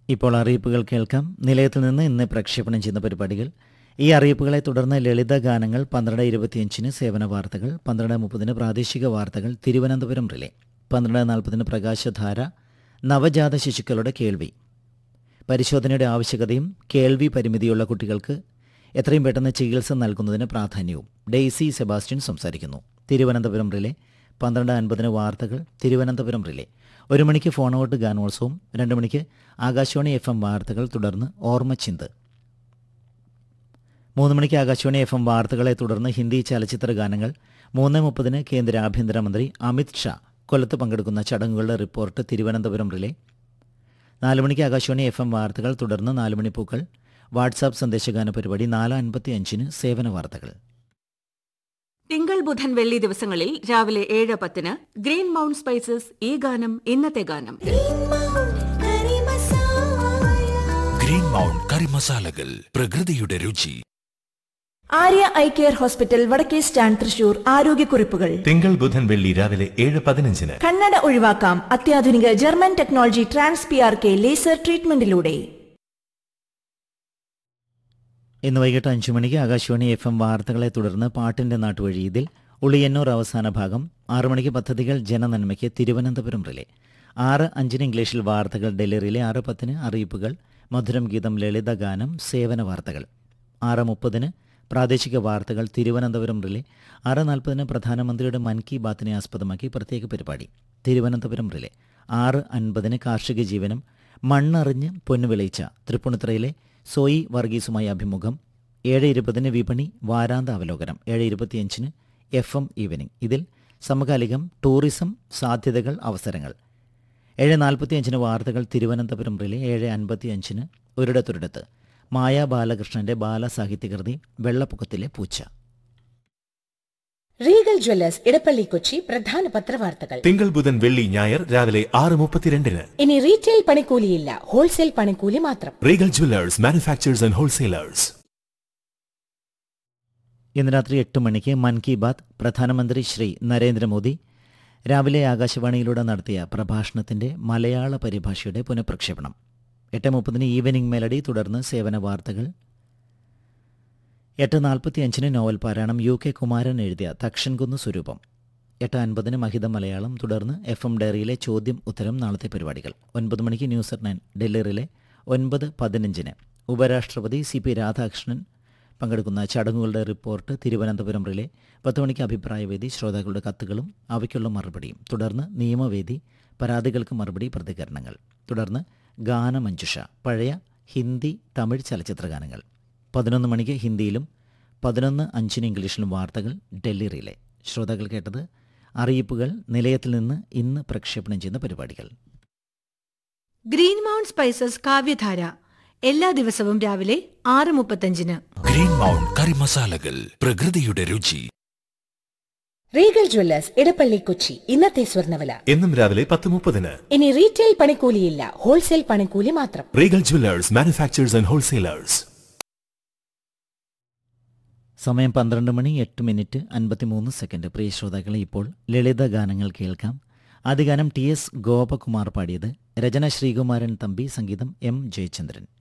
ഇപ്പോൾ അറിയിപ്പുകൾ കേൾക്കാം നിലയത്തിൽ നിന്ന് ഇന്ന് പ്രക്ഷേപണം ചെയ്യുന്ന പരിപാടികൾ ഈ അറിയിപ്പുകളെ തുടർന്ന് ലളിത ഗാനങ്ങൾ പന്ത്രണ്ട് ഇരുപത്തിയഞ്ചിന് സേവന വാർത്തകൾ പന്ത്രണ്ട് മുപ്പതിന് പ്രാദേശിക വാർത്തകൾ തിരുവനന്തപുരം റിലേ പന്ത്രണ്ട് നാൽപ്പതിന് പ്രകാശധാര നവജാത ശിശുക്കളുടെ കേൾവി പരിശോധനയുടെ ആവശ്യകതയും കേൾവി പരിമിതിയുള്ള കുട്ടികൾക്ക് എത്രയും പെട്ടെന്ന് ചികിത്സ നൽകുന്നതിന് പ്രാധാന്യവും ഡെയ്സി സെബാസ്റ്റ്യൻ സംസാരിക്കുന്നു തിരുവനന്തപുരം റിലേ പന്ത്രണ്ട് അൻപതിന് വാർത്തകൾ തിരുവനന്തപുരം റിലേ ഒരു മണിക്ക് ഫോൺ ഔട്ട് ഗാനോത്സവം രണ്ട് മണിക്ക് ആകാശവാണി എഫ് എം വാർത്തകൾ തുടർന്ന് ഓർമ്മച്ചിന്ത് മൂന്ന് മണിക്ക് ആകാശവാണി എഫ് എം വാർത്തകളെ തുടർന്ന് ഹിന്ദി ചലച്ചിത്ര ഗാനങ്ങൾ മൂന്ന് മുപ്പതിന് കേന്ദ്ര ആഭ്യന്തരമന്ത്രി അമിത് ഷാ കൊല്ലത്ത് പങ്കെടുക്കുന്ന ചടങ്ങുകളുടെ റിപ്പോർട്ട് തിരുവനന്തപുരം റിലേ നാല് മണിക്ക് ആകാശവാണി എഫ് എം വാർത്തകൾ തുടർന്ന് നാല് മണിപ്പൂക്കൾ വാട്സാപ്പ് സന്ദേശഗാന പരിപാടി നാല് അൻപത്തി അഞ്ചിന് സേവന വാർത്തകൾ തിങ്കൾ ബുധൻ വെള്ളി ദിവസങ്ങളിൽ രാവിലെ ഏഴ് പത്തിന് ഗ്രീൻ മൗണ്ട് സ്പൈസസ് ഈ ഗാനം ഇന്നത്തെ ഗാനം ഗ്രീൻ മൗണ്ട് കറി മസാലകൾ പ്രകൃതിയുടെ രുചി ആര്യ ഐ കെയർ ഹോസ്പിറ്റൽ വടക്കേ സ്റ്റാൻഡ് തൃശൂർ ആരോഗ്യക്കുറിപ്പുകൾ തിങ്കൾ ബുധൻ വെള്ളി രാവിലെ ഏഴ് പതിനഞ്ചിന് കണ്ണട ഒഴിവാക്കാം അത്യാധുനിക German technology trans P R K laser ട്രീറ്റ്മെന്റിലൂടെ ഇന്ന് വൈകിട്ട് അഞ്ചു മണിക്ക് ആകാശവാണി എഫ് എം വാർത്തകളെ തുടർന്ന് പാട്ടിന്റെ നാട്ടുവഴി ഇതിൽ ഉളിയന്നൂർ അവസാന ഭാഗം ആറു മണിക്ക് പദ്ധതികൾ ജനനന്മയ്ക്ക് തിരുവനന്തപുരം റിലേ ആറ് അഞ്ചിന് ഇംഗ്ലീഷിൽ വാർത്തകൾ ഡെലിറിയിലെ ആറ് പത്തിന് അറിയിപ്പുകൾ മധുരം ഗീതം ലളിത ഗാനം സേവന വാർത്തകൾ ആറ് മുപ്പതിന് പ്രാദേശിക വാർത്തകൾ തിരുവനന്തപുരം റിലേ ആറ് നാൽപ്പതിന് പ്രധാനമന്ത്രിയുടെ മൻ കി ബാത്തിനെ ആസ്പദമാക്കി പ്രത്യേക പരിപാടി തിരുവനന്തപുരം റിലേ ആറ് അൻപതിന് കാർഷിക ജീവനം മണ്ണറിഞ്ഞ് പൊന്നു വിളയിച്ച തൃപ്പൂണിത്തുറയിലെ സോയി വർഗീസുമായി അഭിമുഖം ഏഴ് ഇരുപതിന് വിപണി വാരാന്ത അവലോകനം ഏഴ് ഇരുപത്തിയഞ്ചിന് എഫ് എം ഈവനിംഗ് ഇതിൽ സമകാലികം ടൂറിസം സാധ്യതകൾ അവസരങ്ങൾ ഏഴ് നാൽപ്പത്തിയഞ്ചിന് വാർത്തകൾ തിരുവനന്തപുരം റിലേ ഏഴ് അൻപത്തിയഞ്ചിന് ഒരിടത്തൊരിടത്ത് മായ ബാലകൃഷ്ണന്റെ ബാലസാഹിത്യകൃതി വെള്ളപ്പൊക്കത്തിലെ പൂച്ച റീഗൽ ജ്വല്ലേഴ്സ് ഇടപ്പള്ളി കൊച്ചി പ്രധാന പത്രവാർത്തകൾ തിങ്കൾ ബുധൻ വെള്ളി ഞായർ രാവിലെ ആറ് മുപ്പത്തിരണ്ടിന് ഇനി റീറ്റെയിൽ പണിക്കൂലിയില്ല ഹോൾസെയിൽ പണിക്കൂലി മാത്രം Regal Jewellers manufacturers and wholesalers ഇന്ന് രാത്രി എട്ട് മണിക്ക് മൻ കി ബാത്ത് പ്രധാനമന്ത്രി ശ്രീ നരേന്ദ്രമോദി രാവിലെ ആകാശവാണിയിലൂടെ നടത്തിയ പ്രഭാഷണത്തിന്റെ മലയാള പരിഭാഷയുടെ പുനഃപ്രക്ഷേപണം എട്ട് മുപ്പതിന് ഈവനിംഗ് മെലഡി തുടർന്ന് സേവന വാർത്തകൾ എട്ട് നാൽപ്പത്തി അഞ്ചിന് നോവൽ പാരായണം യു കെ കുമാരൻ എഴുതിയ തക്ഷൻകുന്ന് സ്വരൂപം എട്ട് അൻപതിന് മഹിത മലയാളം തുടർന്ന് എഫ് എം ഡയറിയിലെ ചോദ്യം ഉത്തരം നാളത്തെ പരിപാടികൾ ഒൻപത് മണിക്ക് ന്യൂസ് അറ്റ് നയൻ ഡെല്ലിറിലെ ഒൻപത് പതിനഞ്ചിന് ഉപരാഷ്ട്രപതി സി പി രാധാകൃഷ്ണൻ പങ്കെടുക്കുന്ന ചടങ്ങുകളുടെ റിപ്പോർട്ട് തിരുവനന്തപുരം റിലേ പത്ത് മണിക്ക് അഭിപ്രായവേദി ശ്രോതാക്കളുടെ കത്തുകളും അവയ്ക്കുള്ള മറുപടിയും തുടർന്ന് നിയമവേദി പരാതികൾക്ക് മറുപടി പ്രതികരണങ്ങൾ തുടർന്ന് ഗാനമഞ്ജുഷ പഴയ ഹിന്ദി തമിഴ് ചലച്ചിത്ര ഗാനങ്ങൾ പതിനൊന്ന് മണിക്ക് ഹിന്ദിയിലും പതിനൊന്ന് അഞ്ചിന് ഇംഗ്ലീഷിലും വാർത്തകൾ ഡൽഹി റിലേ ശ്രോതാക്കൾ കേട്ടത് അറിയിപ്പുകൾ നിലയത്തിൽ നിന്ന് ഇന്ന് പ്രക്ഷേപണം ചെയ്യുന്ന പരിപാടികൾ ഗ്രീൻ മൗണ്ട് സ്പൈസസ് കാവ്യധാര എല്ലാ ദിവസവും രാവിലെ ആറ് മുപ്പത്തഞ്ചിന് ഗ്രീൻ മൗണ്ട് കറി മസാലകൾ പ്രകൃതിയുടെ രുചി റീഗൽ ജ്വല്ലേഴ്സ് ഇടപ്പള്ളി കൊച്ചി ഇന്നത്തെ സ്വർണ്ണവില എന്നും രാവിലെ പത്ത് മുപ്പതിന് ഇനി റീറ്റെയിൽ പണിക്കൂലിയില്ല ഹോൾസെയിൽ പണിക്കൂലി മാത്രം Regal Jewellers manufacturers and wholesalers സമയം പന്ത്രണ്ട് മണി എട്ട് മിനിറ്റ് അൻപത്തിമൂന്ന് സെക്കൻഡ് പ്രിയ ശ്രോതാക്കളെ ഇപ്പോൾ ലളിത ഗാനങ്ങൾ കേൾക്കാം ആദ്യ ഗാനം ടി എസ് ഗോപകുമാർ പാടിയത് രചന ശ്രീകുമാരൻ തമ്പി സംഗീതം എം ജയചന്ദ്രൻ